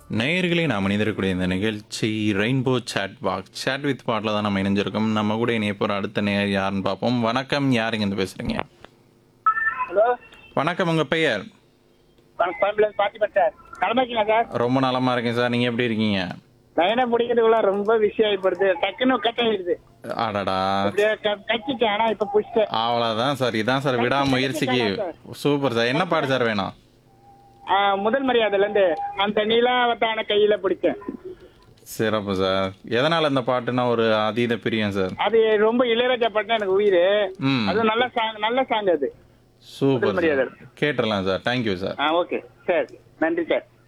நேயர்களே நாம் இணைந்திருக்கக்கூடிய இந்த நிகழ்ச்சி ரெயின்போ சேட் பாக் சேட் வித் பாட்டில் தான் நம்ம இணைஞ்சிருக்கோம் நம்ம கூட இணைய போகிற அடுத்த நேயர் யாருன்னு பார்ப்போம் வணக்கம் யாருங்க இருந்து பேசுகிறீங்க ஹலோ வணக்கம் உங்கள் பெயர் வணக்கம் கோயம்புல பாத்திப்பேன் சார் கிளம்பிக்கலாம் சார் ரொம்ப நலமாக இருக்கேன் சார் நீங்கள் எப்படி இருக்கீங்க லைனை பிடிக்கிறதுக்குள்ள ரொம்ப பிஸி ஆகிப்படுது டக்குன்னு கட் ஆயிடுது ஆடாடா அப்படியே க- கட்டிட்டேன் ஆனா இப்ப புடிச்சிட்டேன் அவ்வளோதான் சார் இதான் சார் விடாமுயற்சிக்கு சூப்பர் சார் என்ன பாட்டு சார் வேணும் ஆ, முதல் மரியாதைல இருந்து அந்த நீலாவத்தான கையில பிடிச்சேன் சிறப்பு சார் எதனால் இந்த பாட்டுன்னா ஒரு அதீத பிரியம் சார் அது ரொம்ப இளையராஜா பாட்டு எனக்கு உயிர் ம் அது நல்ல சாங் நல்ல சாங் அது சூப்பர் மரியாதை. கேட்டுடலாம் சார் தேங்க்யூ சார் ஆ ஓகே சரி நன்றி சார்